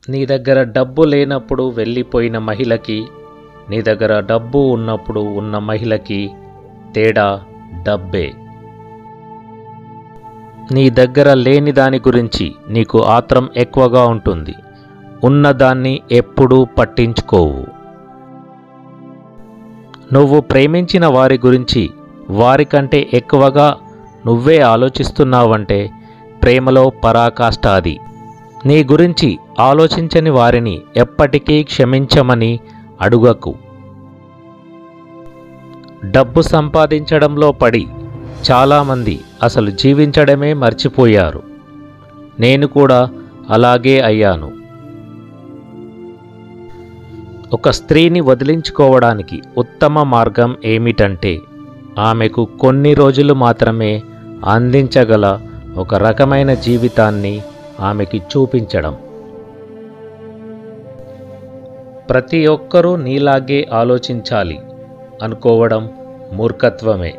నీ దగ్గర డబ్బు లేనప్పుడు వెళ్ళిపోయిన మహిళకి నీ దగ్గర డబ్బు ఉన్నప్పుడు ఉన్న మహిళకి తేడా డబ్బే నీ దగ్గర లేని దాని గురించి నీకు ఆత్రం ఎక్కువగా ఉంటుంది ఉన్నదాన్ని ఎప్పుడూ పట్టించుకోవు నువ్వు ప్రేమించిన వారి గురించి వారికంటే ఎక్కువగా నువ్వే ఆలోచిస్తున్నావంటే ప్రేమలో పరాకాష్ట అది నీ గురించి ఆలోచించని వారిని ఎప్పటికీ క్షమించమని అడుగకు డబ్బు సంపాదించడంలో పడి చాలామంది అసలు జీవించడమే మర్చిపోయారు నేను కూడా అలాగే అయ్యాను ఒక స్త్రీని వదిలించుకోవడానికి ఉత్తమ మార్గం ఏమిటంటే ఆమెకు కొన్ని రోజులు మాత్రమే అందించగల ఒక రకమైన జీవితాన్ని ఆమెకి చూపించడం ప్రతి ఒక్కరూ నీలాగే ఆలోచించాలి అనుకోవడం మూర్ఖత్వమే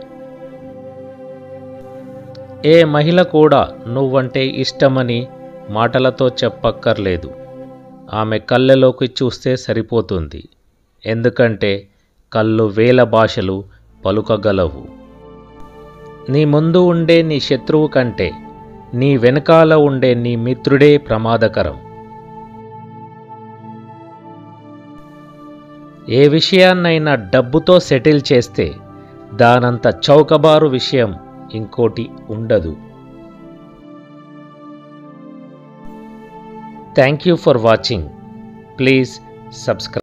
ఏ మహిళ కూడా నువ్వంటే ఇష్టమని మాటలతో చెప్పక్కర్లేదు ఆమె కళ్ళలోకి చూస్తే సరిపోతుంది ఎందుకంటే కళ్ళు వేల భాషలు పలుకగలవు నీ ముందు ఉండే నీ శత్రువు కంటే నీ వెనకాల ఉండే నీ మిత్రుడే ప్రమాదకరం ఏ విషయాన్నైనా డబ్బుతో సెటిల్ చేస్తే దానంత చౌకబారు విషయం ఇంకోటి ఉండదు thank you for watching please subscribe